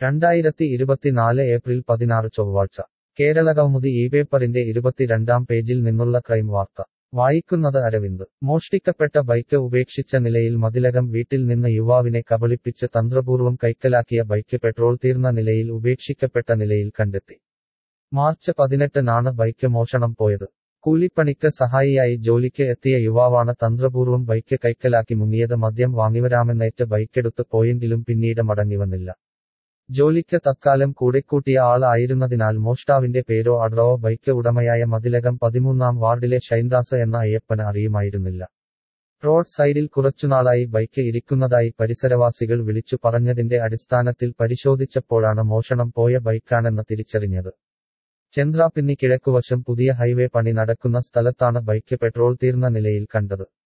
രണ്ടായിരത്തി ഇരുപത്തിനാല് ഏപ്രിൽ പതിനാറ് ചൊവ്വാഴ്ച കേരളകൗമുദി ഈ പേപ്പറിന്റെ ഇരുപത്തിരണ്ടാം പേജിൽ നിന്നുള്ള ക്രൈം വാർത്ത വായിക്കുന്നത് അരവിന്ദ് മോഷ്ടിക്കപ്പെട്ട ബൈക്ക് ഉപേക്ഷിച്ച നിലയിൽ മതിലകം വീട്ടിൽ നിന്ന് യുവാവിനെ കബളിപ്പിച്ച് തന്ത്രപൂർവ്വം കൈക്കലാക്കിയ ബൈക്ക് പെട്രോൾ തീർന്ന നിലയിൽ ഉപേക്ഷിക്കപ്പെട്ട നിലയിൽ കണ്ടെത്തി മാർച്ച് പതിനെട്ടിനാണ് ബൈക്ക് മോഷണം പോയത് കൂലിപ്പണിക്ക് സഹായിയായി ജോലിക്ക് എത്തിയ യുവാവാണ് തന്ത്രപൂർവ്വം ബൈക്ക് കൈക്കലാക്കി മുങ്ങിയത് മദ്യം വാങ്ങിവരാമെന്നേറ്റ് ബൈക്കെടുത്ത് പോയെങ്കിലും പിന്നീട് മടങ്ങിവന്നില്ല ജോലിക്ക് തത്കാലം കൂടെക്കൂട്ടിയ ആൾ ആയിരുന്നതിനാൽ മോഷ്ടാവിന്റെ പേരോ അഡ്രോ ബൈക്ക് ഉടമയായ മതിലകം പതിമൂന്നാം വാർഡിലെ ഷൈൻദാസ് എന്ന അയ്യപ്പന് അറിയുമായിരുന്നില്ല റോഡ് സൈഡിൽ കുറച്ചുനാളായി ബൈക്ക് ഇരിക്കുന്നതായി പരിസരവാസികൾ വിളിച്ചു പറഞ്ഞതിന്റെ അടിസ്ഥാനത്തിൽ പരിശോധിച്ചപ്പോഴാണ് മോഷണം പോയ ബൈക്കാണെന്ന് തിരിച്ചറിഞ്ഞത് ചന്ദ്രാപിന്നി കിഴക്കുവശം പുതിയ ഹൈവേ പണി നടക്കുന്ന സ്ഥലത്താണ് ബൈക്ക് പെട്രോൾ തീർന്ന നിലയിൽ കണ്ടത്